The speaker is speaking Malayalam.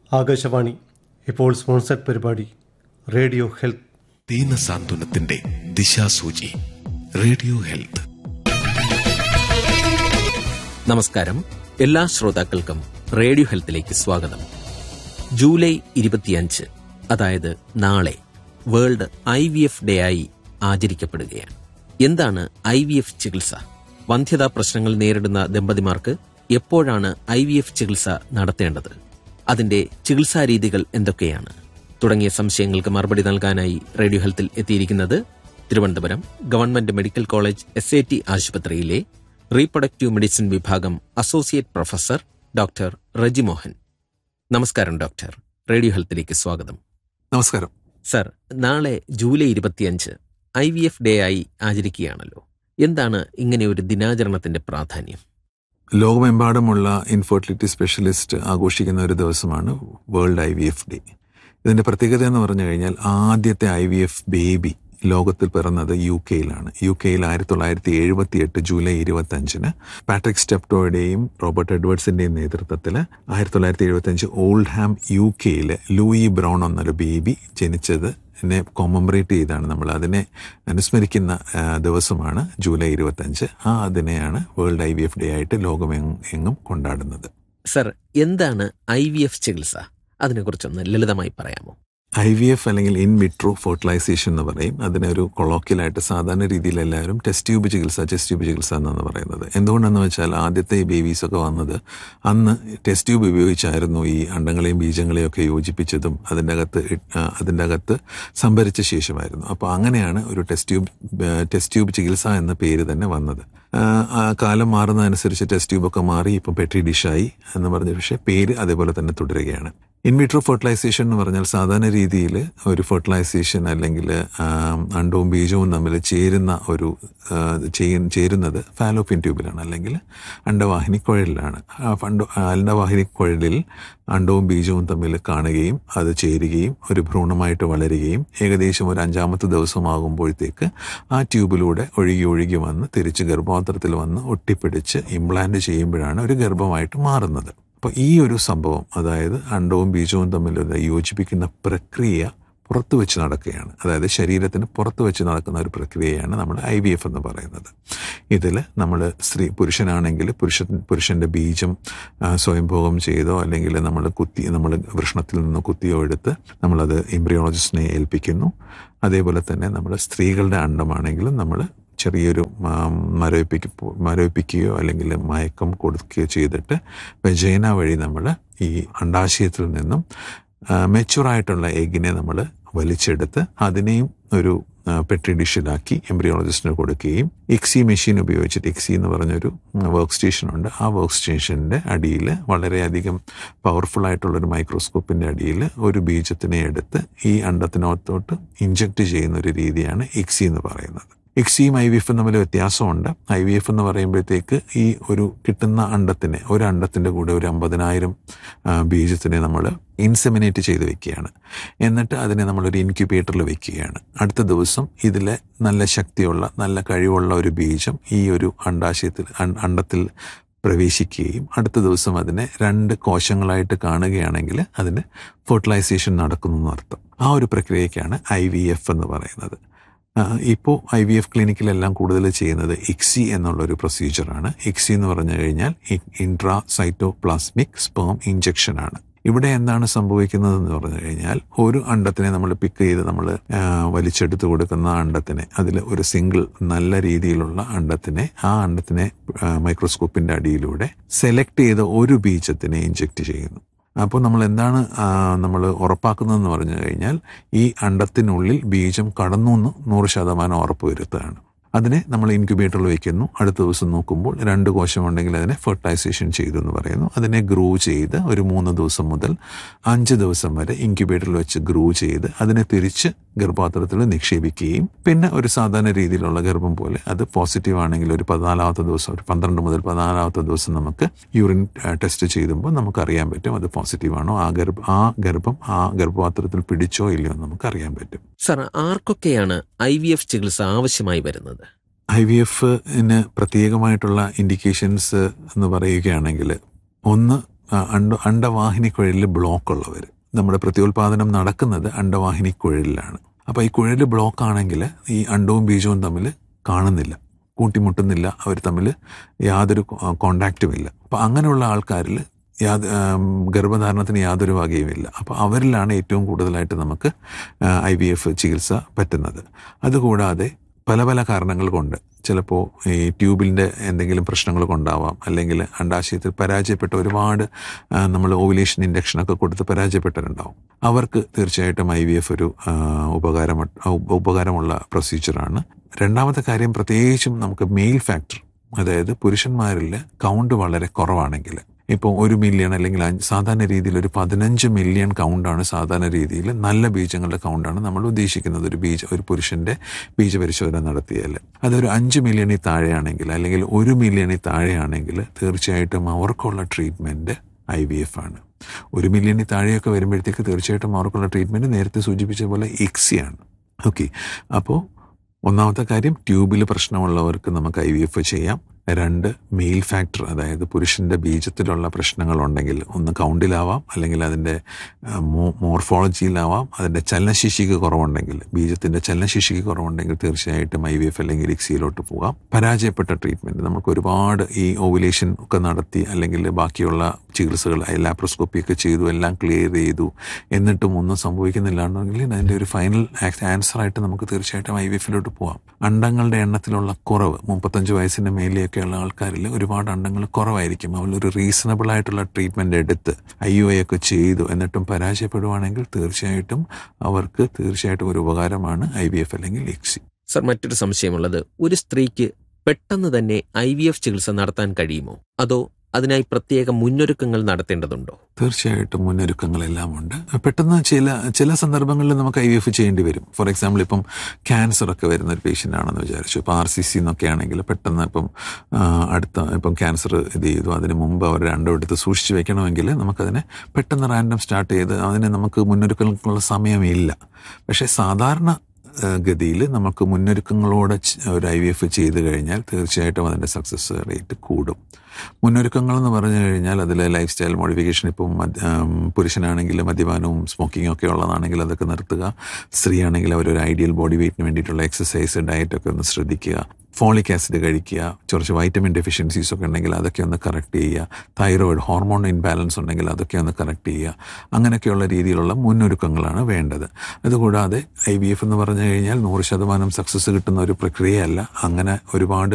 ആകാശവാണി ഇപ്പോൾ സ്പോൺസർഡ് പരിപാടി റേഡിയോ ഹെൽത്ത് ദീനസാന്ത്വനത്തിന്റെ ദിശാസൂചി റേഡിയോ ഹെൽത്ത് നമസ്കാരം എല്ലാ ശ്രോതാക്കൾക്കും റേഡിയോ ഹെൽത്തിലേക്ക് സ്വാഗതം ജൂലൈ ഇരുപത്തിയഞ്ച് അതായത് നാളെ world I V F day ആയി ആചരിക്കപ്പെടുകയാണ് എന്താണ് ഐ വി എഫ് ചികിത്സ വന്ധ്യതാ പ്രശ്നങ്ങൾ നേരിടുന്ന ദമ്പതിമാർക്ക് എപ്പോഴാണ് ഐ വി എഫ് ചികിത്സ നടത്തേണ്ടത് അതിന്റെ ചികിത്സാ രീതികൾ എന്തൊക്കെയാണ് തുടങ്ങിയ സംശയങ്ങൾക്ക് മറുപടി നൽകാനായി റേഡിയോ ഹെൽത്തിൽ എത്തിയിരിക്കുന്നത് Thiruvananthapuram government medical college S A T ആശുപത്രിയിലെ റീപ്രൊഡക്റ്റീവ് മെഡിസിൻ വിഭാഗം associate professor doctor Reji Mohan നമസ്കാരം ഡോക്ടർ റേഡിയോ ഹെൽത്തിലേക്ക് സ്വാഗതം നമസ്കാരം സർ നാളെ ജൂലൈ ഇരുപത്തിയഞ്ച് ഐ വി എഫ് ഡേ ആയി ആചരിക്കുകയാണല്ലോ എന്താണ് ഇങ്ങനെ ഒരു ദിനാചരണത്തിന്റെ പ്രാധാന്യം ലോകമെമ്പാടുമുള്ള ഇൻഫെർട്ടിലിറ്റി സ്പെഷ്യലിസ്റ്റ് ആഘോഷിക്കുന്ന ഒരു ദിവസമാണ് world I V F day ഇതിന്റെ പ്രത്യേകത എന്ന് പറഞ്ഞു കഴിഞ്ഞാൽ ആദ്യത്തെ ഐ വി എഫ് ബേബി ലോകത്തിൽ പിറന്നത് യു കെയിലാണ് യു കെയിൽ ആയിരത്തി തൊള്ളായിരത്തി എഴുപത്തി എട്ട് ജൂലൈ ഇരുപത്തി അഞ്ചിന് പാട്രിക് സ്റ്റെപ്റ്റോയുടെയും റോബർട്ട് എഡ്വേർഡ്സിന്റെയും നേതൃത്വത്തിൽ ആയിരത്തി തൊള്ളായിരത്തി എഴുപത്തി അഞ്ച് ഓൾഡ് ഹാം യു കെയിൽ ലൂയി ബ്രൗൺ എന്നൊരു ബേബി ജനിച്ചത് നെ കൊമമറേറ്റ് ചെയ്താണ് നമ്മൾ അതിനെ അനുസ്മരിക്കുന്ന ആ, ദിവസമാണ് ജൂലൈ ഇരുപത്തഞ്ച് ആ അതിനെയാണ് world I V F day ആയിട്ട് ലോകമെങ്ങും കൊണ്ടാടുന്നത് സർ എന്താണ് ഐ വി എഫ് ചികിത്സ അതിനെക്കുറിച്ചൊന്ന് ലളിതമായി പറയാമോ ഐ വി എഫ് അല്ലെങ്കിൽ ഇൻ വിട്രോ ഫെർട്ടിലൈസേഷൻ എന്ന് പറയും അതിനൊരു കൊളോക്കിയലായിട്ട് സാധാരണ രീതിയിൽ എല്ലാവരും ടെസ്റ്റ് ട്യൂബ് ചികിത്സ ടെസ്റ്റ് ട്യൂബ് ചികിത്സ എന്നാണ് പറയുന്നത് എന്തുകൊണ്ടെന്ന് വെച്ചാൽ ആദ്യത്തെ ഈ ബേബീസ് ഒക്കെ വന്നത് അന്ന് ടെസ്റ്റ് ട്യൂബ് ഉപയോഗിച്ചായിരുന്നു ഈ അണ്ടങ്ങളെയും ബീജങ്ങളെയും ഒക്കെ യോജിപ്പിച്ചതും അതിൻ്റെ അകത്ത് ഇ- ആ, അതിൻ്റെ അകത്ത് സംഭരിച്ച ശേഷമായിരുന്നു അപ്പോൾ അങ്ങനെയാണ് ഒരു ടെസ്റ്റ് ട്യൂബ് ടെസ്റ്റ് ട്യൂബ് ചികിത്സ എന്ന പേര് തന്നെ വന്നത് ആ, ആ കാലം മാറുന്നതനുസരിച്ച് ടെസ്റ്റ് ട്യൂബൊക്കെ മാറി ഇപ്പം പെട്രി ഡിഷായി എന്ന് പറഞ്ഞ പക്ഷേ പേര് അതേപോലെ തന്നെ തുടരുകയാണ് ഇൻവിട്രോ ഫെർട്ടിലൈസേഷൻ എന്ന് പറഞ്ഞാൽ സാധാരണ രീതിയിൽ ഒരു ഫെർട്ടിലൈസേഷൻ അല്ലെങ്കിൽ ആം, അണ്ടവും ബീജവും തമ്മിൽ ചേരുന്ന ഒരു ആ, ചെയ്യ- ചേരുന്നത് ഫാലോപ്പിൻ ട്യൂബിലാണ് അല്ലെങ്കിൽ അണ്ടവാഹിനി കുഴലിലാണ് ആ ഫണ്ട് അണ്ടവാഹിനി കുഴലിൽ അണ്ടവും ബീജവും തമ്മിൽ കാണുകയും അത് ചേരുകയും ഒരു ഭ്രൂണമായിട്ട് വളരുകയും ഏകദേശം ഒരു അഞ്ചാമത്തെ ദിവസമാകുമ്പോഴത്തേക്ക് ആ ട്യൂബിലൂടെ ഒഴുകി ഒഴുകി വന്ന് തിരിച്ച് ഗർഭപാത്രത്തിൽ വന്ന് ഒട്ടിപ്പിടിച്ച് ഇംപ്ലാന്റ് ചെയ്യുമ്പോഴാണ് ഒരു ഗർഭമായിട്ട് മാറുന്നത് അപ്പോൾ ഈ ഒരു സംഭവം അതായത് അണ്ടവും ബീജവും തമ്മിലുള്ള യോജിപ്പിക്കുന്ന പ്രക്രിയ പുറത്തു വെച്ച് നടക്കുകയാണ് അതായത് ശരീരത്തിന് പുറത്തു വെച്ച് നടക്കുന്ന ഒരു പ്രക്രിയയാണ് നമ്മൾ ഐ വി എഫ് എന്ന് പറയുന്നത് ഇതിൽ നമ്മൾ സ്ത്രീ പുരുഷനാണെങ്കിൽ പുരുഷൻ പുരുഷൻ്റെ ബീജം ആ, സ്വയംഭോഗം ചെയ്തോ അല്ലെങ്കിൽ നമ്മൾ കുത്തി നമ്മൾ വൃഷണത്തിൽ നിന്ന് കുത്തിയോ എടുത്ത് നമ്മളത് എംബ്രിയോളജിസ്റ്റിനെ ഏൽപ്പിക്കുന്നു അതേപോലെ തന്നെ നമ്മൾ സ്ത്രീകളുടെ അണ്ടമാണെങ്കിലും നമ്മൾ ചെറിയൊരു മരവിപ്പിക്ക മരവിപ്പിക്കുകയോ അല്ലെങ്കിൽ മയക്കം കൊടുക്കുകയോ ചെയ്തിട്ട് വെജൈന വഴി നമ്മൾ ഈ അണ്ടാശയത്തിൽ നിന്നും മെച്ചുറായിട്ടുള്ള എഗ്ഗിനെ നമ്മൾ വലിച്ചെടുത്ത് അതിനെയും ഒരു ആ, പെട്രി ഡിഷിലാക്കി എംബ്രിയോളജിസ്റ്റിന് കൊടുക്കുകയും എക്സി മെഷീൻ ഉപയോഗിച്ചിട്ട് എക്സി എന്ന് പറഞ്ഞൊരു വർക്ക് സ്റ്റേഷൻ ഉണ്ട് ആ വർക്ക് സ്റ്റേഷൻ്റെ അടിയിൽ വളരെയധികം പവർഫുൾ ആയിട്ടുള്ളൊരു മൈക്രോസ്കോപ്പിൻ്റെ അടിയിൽ ഒരു ബീജത്തിനെ എടുത്ത് ഈ അണ്ടത്തിനകത്തോട്ട് ഇഞ്ചക്ട് ചെയ്യുന്ന ഒരു രീതിയാണ് എക്സി എന്ന് പറയുന്നത് എക്സിയും ഐ വി എഫും തമ്മിൽ വ്യത്യാസമുണ്ട് ഐ വി എഫ് എന്ന് പറയുമ്പോഴത്തേക്ക് ഈ ഒരു കിട്ടുന്ന അണ്ടത്തിനെ ഒരു അണ്ടത്തിൻ്റെ കൂടെ ഒരു അമ്പതിനായിരം ആ, ബീജത്തിനെ നമ്മൾ ഇൻസെമിനേറ്റ് ചെയ്ത് വെക്കുകയാണ് എന്നിട്ട് അതിനെ നമ്മളൊരു ഇൻക്യുബേറ്ററിൽ വെക്കുകയാണ് അടുത്ത ദിവസം ഇതിലെ നല്ല ശക്തിയുള്ള നല്ല കഴിവുള്ള ഒരു ബീജം ഈ ഒരു അണ്ടാശയത്തിൽ അൺ- അണ്ടത്തിൽ പ്രവേശിക്കുകയും അടുത്ത ദിവസം അതിനെ രണ്ട് കോശങ്ങളായിട്ട് കാണുകയാണെങ്കിൽ അതിന് ഫെർട്ടിലൈസേഷൻ നടക്കുന്നു എന്നർത്ഥം ആ ഒരു പ്രക്രിയയ്ക്കാണ് ഐ വി എഫ് എന്ന് പറയുന്നത് ഇപ്പോൾ ഐ വി എഫ് ക്ലിനിക്കിലെല്ലാം കൂടുതൽ ചെയ്യുന്നത് ഇക്സി എന്നുള്ളൊരു പ്രൊസീജിയറാണ് ഇക്സി എന്ന് പറഞ്ഞു കഴിഞ്ഞാൽ ഇൻട്രാ സൈറ്റോപ്ലാസ്മിക് സ്പേം ഇഞ്ചക്ഷൻ ആണ് ഇവിടെ എന്താണ് സംഭവിക്കുന്നത് എന്ന് പറഞ്ഞു കഴിഞ്ഞാൽ ഒരു അണ്ടത്തിനെ നമ്മൾ പിക്ക് ചെയ്ത് നമ്മൾ വലിച്ചെടുത്ത് കൊടുക്കുന്ന ആ അണ്ടത്തിനെ അതിൽ ഒരു സിംഗിൾ നല്ല രീതിയിലുള്ള അണ്ടത്തിനെ ആ അണ്ടത്തിനെ മൈക്രോസ്കോപ്പിന്റെ അടിയിലൂടെ സെലക്ട് ചെയ്ത ഒരു ബീജത്തിനെ ഇഞ്ചെക്ട് ചെയ്യുന്നു അപ്പോൾ നമ്മൾ എന്താണ് നമ്മൾ ഉറപ്പാക്കുന്നതെന്ന് പറഞ്ഞു കഴിഞ്ഞാൽ ഈ അണ്ടത്തിനുള്ളിൽ ബീജം കടന്നു എന്ന് നൂറ് ശതമാനം ഉറപ്പ് വരുത്തുകയാണ് അതിനെ നമ്മൾ ഇൻക്യുബേറ്ററിൽ വെക്കുന്നു അടുത്ത ദിവസം നോക്കുമ്പോൾ രണ്ട് കോശമുണ്ടെങ്കിൽ അതിനെ ഫെർട്ടിലൈസേഷൻ ചെയ്തു എന്ന് പറയുന്നു അതിനെ ഗ്രൂ ചെയ്ത് ഒരു മൂന്ന് ദിവസം മുതൽ അഞ്ച് ദിവസം വരെ ഇൻക്യുബേറ്ററിൽ വെച്ച് ഗ്രൂ ചെയ്ത് അതിനെ തിരിച്ച് ഗർഭപാത്രത്തിൽ നിക്ഷേപിക്കുകയും പിന്നെ ഒരു സാധാരണ രീതിയിലുള്ള ഗർഭം പോലെ അത് പോസിറ്റീവ് ആണെങ്കിൽ ഒരു പതിനാലാമത്തെ ദിവസം ഒരു പന്ത്രണ്ട് മുതൽ പതിനാലാമത്തെ ദിവസം നമുക്ക് യൂറിൻ ടെസ്റ്റ് ചെയ്യുമ്പോൾ നമുക്ക് അറിയാൻ പറ്റും അത് പോസിറ്റീവ് ആണോ ആ ഗർഭ ആ ഗർഭം ആ ഗർഭപാത്രത്തിൽ പിടിച്ചോ ഇല്ലയോ എന്ന് നമുക്ക് അറിയാൻ പറ്റും സർ ആർക്കൊക്കെയാണ് ഐ വി എഫ് ചികിത്സ ആവശ്യമായി വരുന്നത് ഐ വി എഫിന് പ്രത്യേകമായിട്ടുള്ള ഇൻഡിക്കേഷൻസ് എന്ന് പറയുകയാണെങ്കിൽ ഒന്ന് ആ, അണ്ട അണ്ടവാഹിനി കുഴലിൽ ബ്ലോക്ക് ഉള്ളവർ നമ്മുടെ പ്രത്യുൽപാദനം നടക്കുന്നത് അണ്ടവാഹിനി കുഴലിലാണ് അപ്പോൾ ഈ കുഴൽ ബ്ലോക്ക് ആണെങ്കിൽ ഈ അണ്ടവും ബീജവും തമ്മിൽ കാണുന്നില്ല കൂട്ടിമുട്ടുന്നില്ല അവർ തമ്മിൽ യാതൊരു കോണ്ടാക്റ്റും ഇല്ല അപ്പോൾ അങ്ങനെയുള്ള ആൾക്കാരിൽ യാത് ആം, ഗർഭധാരണത്തിന് യാതൊരു വകയുമില്ല അപ്പോൾ അവരിലാണ് ഏറ്റവും കൂടുതലായിട്ട് നമുക്ക് ഐ വി എഫ് ചികിത്സ പറ്റുന്നത് അതുകൂടാതെ പല പല കാരണങ്ങൾ കൊണ്ട് ചിലപ്പോൾ ഈ ട്യൂബിൻ്റെ എന്തെങ്കിലും പ്രശ്നങ്ങൾ കൊണ്ടാവാം അല്ലെങ്കിൽ അണ്ടാശയത്തിൽ പരാജയപ്പെട്ട ഒരുപാട് നമ്മൾ ഓവുലേഷൻ ഇൻഡക്ഷനൊക്കെ കൊടുത്ത് പരാജയപ്പെട്ടവരുണ്ടാവും അവർക്ക് തീർച്ചയായിട്ടും ഐ വി എഫ് ഒരു ആ, ഉപകാരം ഉപകാരമുള്ള പ്രൊസീജിയറാണ് രണ്ടാമത്തെ കാര്യം പ്രത്യേകിച്ചും നമുക്ക് മെയിൽ ഫാക്ടർ അതായത് പുരുഷന്മാരിൽ കൗണ്ട് വളരെ കുറവാണെങ്കിൽ ഇപ്പോൾ ഒരു മില്യൺ അല്ലെങ്കിൽ അഞ്ച് സാധാരണ രീതിയിൽ ഒരു പതിനഞ്ച് മില്യൺ കൗണ്ടാണ് സാധാരണ രീതിയിൽ നല്ല ബീജങ്ങളുടെ കൗണ്ടാണ് നമ്മൾ ഉദ്ദേശിക്കുന്നത് ഒരു ബീജ ഒരു പുരുഷന്റെ ബീജപരിശോധന നടത്തിയാൽ അതൊരു അഞ്ച് മില്യണിൽ താഴെയാണെങ്കിൽ അല്ലെങ്കിൽ ഒരു മില്യണിൽ താഴെയാണെങ്കിൽ തീർച്ചയായിട്ടും അവർക്കുള്ള ട്രീറ്റ്മെന്റ് ഐ വി എഫ് ആണ് ഒരു മില്യണിൽ താഴെയൊക്കെ വരുമ്പോഴത്തേക്ക് തീർച്ചയായിട്ടും അവർക്കുള്ള ട്രീറ്റ്മെന്റ് നേരത്തെ സൂചിപ്പിച്ച പോലെ ഇക്സിയാണ് ഓക്കെ അപ്പോൾ ഒന്നാമത്തെ കാര്യം ട്യൂബിൽ പ്രശ്നമുള്ളവർക്ക് നമുക്ക് ഐ വി എഫ് ചെയ്യാം രണ്ട് മെയിൽ ഫാക്ടർ അതായത് പുരുഷന്റെ ബീജത്തിലുള്ള പ്രശ്നങ്ങളുണ്ടെങ്കിൽ ഒന്ന് കൗണ്ടിലാവാം അല്ലെങ്കിൽ അതിൻ്റെ മോർഫോളജിയിലാവാം അതിൻ്റെ ചലനശേഷിക്ക് കുറവുണ്ടെങ്കിൽ ബീജത്തിന്റെ ചലനശേഷിക്ക് കുറവുണ്ടെങ്കിൽ തീർച്ചയായിട്ടും ഐ വി എഫ് അല്ലെങ്കിൽ ഇക്സിയിലോട്ട് പോകാം പരാജയപ്പെട്ട ട്രീറ്റ്മെന്റ് നമുക്ക് ഒരുപാട് ഈ ഓവുലേഷൻ ഒക്കെ നടത്തി അല്ലെങ്കിൽ ബാക്കിയുള്ള ചികിത്സകൾ ലാപ്രോസ്കോപ്പി ഒക്കെ ചെയ്തു എല്ലാം ക്ലിയർ ചെയ്തു എന്നിട്ടും ഒന്നും സംഭവിക്കുന്നില്ലാണ്ടെങ്കിൽ അതിൻ്റെ ഒരു ഫൈനൽ ആൻസർ ആയിട്ട് നമുക്ക് തീർച്ചയായിട്ടും ഐ വി എഫിലോട്ട് പോകാം അണ്ടങ്ങളുടെ എണ്ണത്തിലുള്ള കുറവ് മുപ്പത്തഞ്ച് വയസ്സിന് മേലെയൊക്കെയുള്ള ആൾക്കാരിൽ ഒരുപാട് അണ്ടങ്ങൾ കുറവായിരിക്കും അവരൊരു റീസണബിൾ ആയിട്ടുള്ള ട്രീറ്റ്മെന്റ് എടുത്ത് ഐ ഒ ഒക്കെ ചെയ്തു എന്നിട്ടും പരാജയപ്പെടുവാണെങ്കിൽ തീർച്ചയായിട്ടും അവർക്ക് തീർച്ചയായിട്ടും ഒരു ഉപകാരമാണ് ഐ വി എഫ് അല്ലെങ്കിൽ എക്സി സർ മറ്റൊരു സംശയമുള്ളത് ഒരു സ്ത്രീക്ക് പെട്ടെന്ന് തന്നെ ഐ വി എഫ് ചികിത്സ നടത്താൻ കഴിയുമോ അതോ അതിനായി പ്രത്യേക മുന്നൊരുക്കങ്ങൾ നടത്തേണ്ടതുണ്ടോ തീർച്ചയായിട്ടും മുന്നൊരുക്കങ്ങളെല്ലാം ഉണ്ട് പെട്ടെന്ന് ചില ചില സന്ദർഭങ്ങളിൽ നമുക്ക് ഐ വി എഫ് ചെയ്യേണ്ടി വരും ഫോർ എക്സാമ്പിൾ ഇപ്പം ക്യാൻസർ ഒക്കെ വരുന്ന ഒരു പേഷ്യൻ്റ് ആണെന്ന് വിചാരിച്ചു ഇപ്പം ആർ സി സി എന്നൊക്കെ ആണെങ്കിൽ പെട്ടെന്ന് ഇപ്പം ആ, അടുത്ത ഇപ്പം ക്യാൻസർ ഇത് ചെയ്തു അതിന് മുമ്പ് അവർ രണ്ടും എടുത്ത് സൂക്ഷിച്ച് വെക്കണമെങ്കിൽ നമുക്കതിനെ പെട്ടെന്ന് റാൻഡം സ്റ്റാർട്ട് ചെയ്ത് അതിന് നമുക്ക് മുന്നൊരുക്കങ്ങൾക്കുള്ള സമയമില്ല പക്ഷേ സാധാരണ ഗതിയിൽ നമുക്ക് മുന്നൊരുക്കങ്ങളോടെ ച്- ഒരു ഐ വി എഫ് ചെയ്ത് കഴിഞ്ഞാൽ തീർച്ചയായിട്ടും അതിൻ്റെ സക്സസ് റേറ്റ് കൂടും മുന്നൊരുക്കങ്ങൾ എന്ന് പറഞ്ഞു കഴിഞ്ഞാൽ അതിൽ ലൈഫ് സ്റ്റൈൽ മോഡിഫിക്കേഷൻ ഇപ്പം മദ്യ- ആം, പുരുഷനാണെങ്കിൽ മദ്യപാനവും സ്മോക്കിംഗ് ഒക്കെ ഉള്ളതാണെങ്കിൽ അതൊക്കെ നിർത്തുക സ്ത്രീ ആണെങ്കിൽ അവരൊരു ഐഡിയൽ ബോഡി വെയ്റ്റിന് വേണ്ടിയിട്ടുള്ള എക്സസൈസ് ഡയറ്റ് ഒക്കെ ഒന്ന് ശ്രദ്ധിക്കുക ഫോളിക് ആസിഡ് കഴിക്കുക കുറച്ച് വൈറ്റമിൻ ഡെഫിഷ്യൻസീസ് ഒക്കെ ഉണ്ടെങ്കിൽ അതൊക്കെ ഒന്ന് കറക്റ്റ് ചെയ്യുക തൈറോയിഡ് ഹോർമോൺ ഇൻബാലൻസ് ഉണ്ടെങ്കിൽ അതൊക്കെ ഒന്ന് കറക്റ്റ് ചെയ്യുക അങ്ങനെയൊക്കെയുള്ള രീതിയിലുള്ള മുന്നൊരുക്കങ്ങളാണ് വേണ്ടത് അതുകൂടാതെ ഐ വി എഫ് എന്ന് പറഞ്ഞു കഴിഞ്ഞാൽ നൂറ് ശതമാനം സക്സസ് കിട്ടുന്ന ഒരു പ്രക്രിയയല്ല അങ്ങനെ ഒരുപാട്